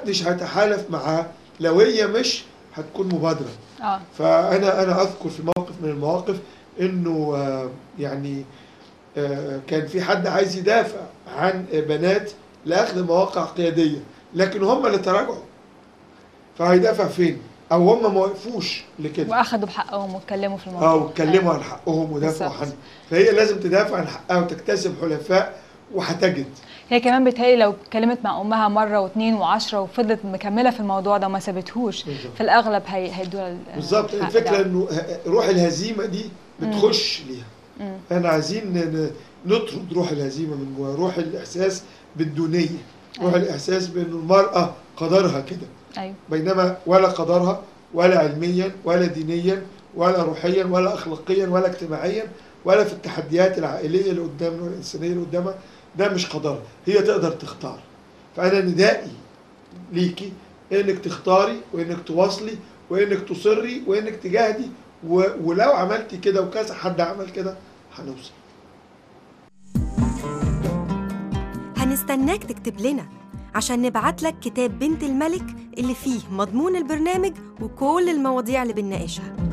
محدش هيتحالف معاه لو هي مش هتكون مبادره اه فانا انا اذكر في موقف من المواقف انه آه، يعني آه، كان في حد عايز يدافع عن بنات لاخذ مواقع قياديه لكن هم اللي تراجعوا فهيدافع فين؟ او هم ما وقفوش لكده واخدوا بحقهم واتكلموا في الموضوع اه واتكلموا أيوة. عن حقهم ودافعوا بالظبط. عنه فهي لازم تدافع عن حقها وتكتسب حلفاء وهتجد هي كمان بتهيألي لو اتكلمت مع امها مره واثنين وعشرة وفضلت مكمله في الموضوع ده وما سابتهوش بالظبط. في الاغلب هي هيدوها ال- بالظبط الحق الفكره ده. انه ه- روح الهزيمه دي بتخش ليها مم. احنا عايزين ن- ن- نطرد روح الهزيمه من جواها روح الاحساس بالدونيه روح أيوة. الاحساس بان المراه قدرها كده ايوه بينما ولا قدرها ولا علميا ولا دينيا ولا روحيا ولا اخلاقيا ولا اجتماعيا ولا في التحديات العائليه اللي قدامنا والانسانيه اللي قدامها ده مش قدرها هي تقدر تختار فانا ندائي ليكي انك تختاري وانك تواصلي وانك تصري وانك تجاهدي و... ولو عملتي كده وكذا حد عمل كده هنوصل هنستناك تكتب لنا عشان نبعت لك كتاب بنت الملك اللي فيه مضمون البرنامج وكل المواضيع اللي بنناقشها